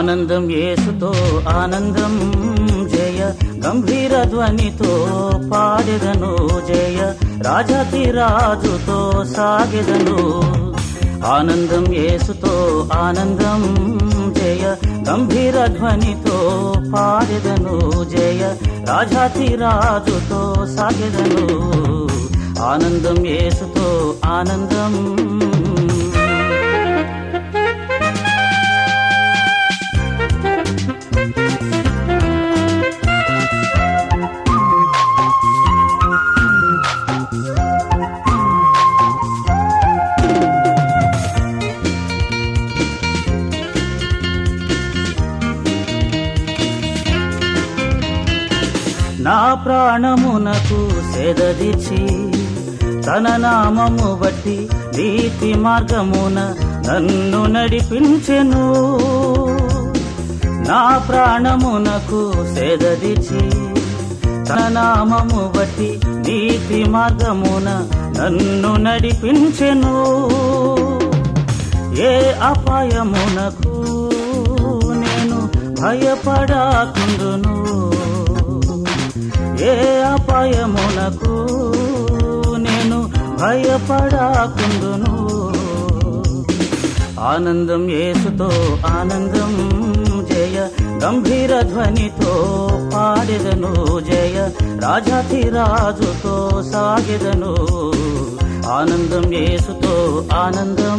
ఆనందం యేసుతో ఆనందం జయ గంభీర ధ్వనితో పాడెదను జయ రాజాతి రాజుతో సాగెదను ఆనందం యేసుతో ఆనందం జయ గంభీర ధ్వనితో పాడెదను జయ రాజాతి రాజుతో సాగెదను ఆనందం యేసుతో ఆనందం నా ప్రాణమునకు సెదదిచి తన నామము బట్టి నీతి మార్గమున నన్ను నడిపించెను నా ప్రాణమునకు సెదదిచి తన నామము బట్టి నీతి మార్గమున నన్ను నడిపించెను ఏ అపాయమునకు నేను భయపడాకుందును ఏ అపాయమునకు నేను భయపడాకుందును ఆనందం యేసుతో ఆనందం జయ గంభీర ధ్వనితో పాడెదను జయ రాజాతి రాజుతో సాగెదను ఆనందం యేసుతో ఆనందం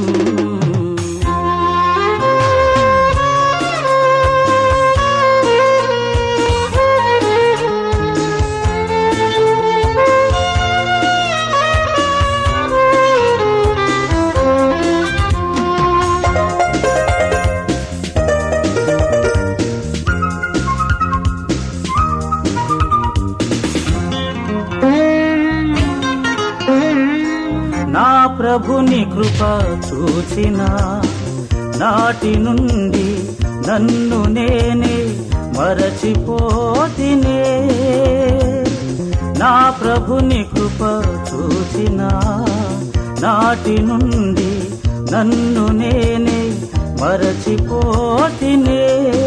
నా ప్రభుని కృప చూచిన నాటి నుండి నన్ను నేనే మరచిపోతినే నా ప్రభుని కృప చూచిన నాటి నుండి నన్ను నేనే మరచిపోతినే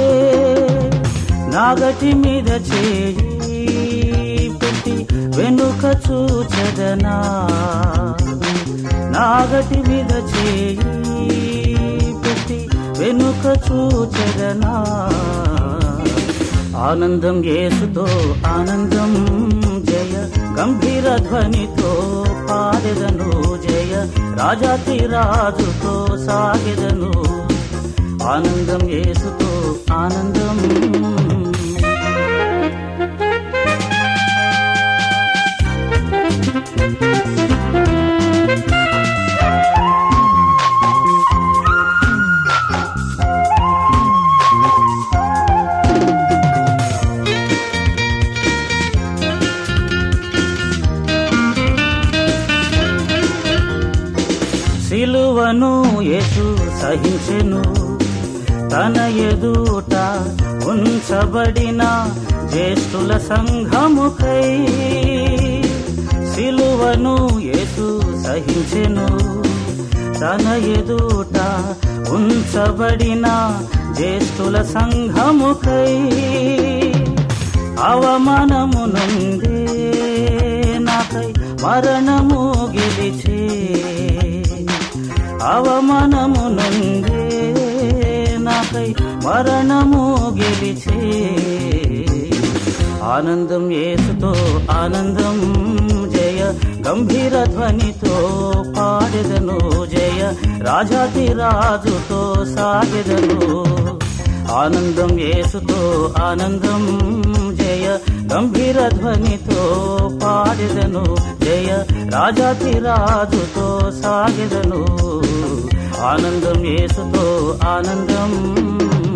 నాగటి మీద చేయి పెట్టి వెనుక చూచదనా నాగటి మీద చేయి పెట్టి వెనుక చూచదనా ఆనందం యేసుతో ఆనందం జయ గంభీర ధ్వనితో పాడెదను జయ రాజాతి రాజుతో సాగెదను ఆనందం యేసుతో ఆనందం సిలువను యేసు సహించెను తన ఎదుట ఉంచబడిన జ్యేష్ఠుల సంఘముకై సిలువను యేసు సహించెను తన ఎదుట ఉంచబడిన జ్యేష్ఠుల సంఘముకై అవమానము నుండి నాకై మరణము గెలిచే అవమానము నుండి నాకై మరణము గెలిచే ఆనందం యేసుతో ఆనందం జయ గంభీర ధ్వనితో పాడెదను జయ రాజాతి రాజుతో సాగెదను ఆనందం యేసుతో ఆనందం జయ గంభీర ధ్వనితో పాడెదను జయ రాజాతి రాజుతో సాగెదను ఆనందం యేసుతో ఆనందం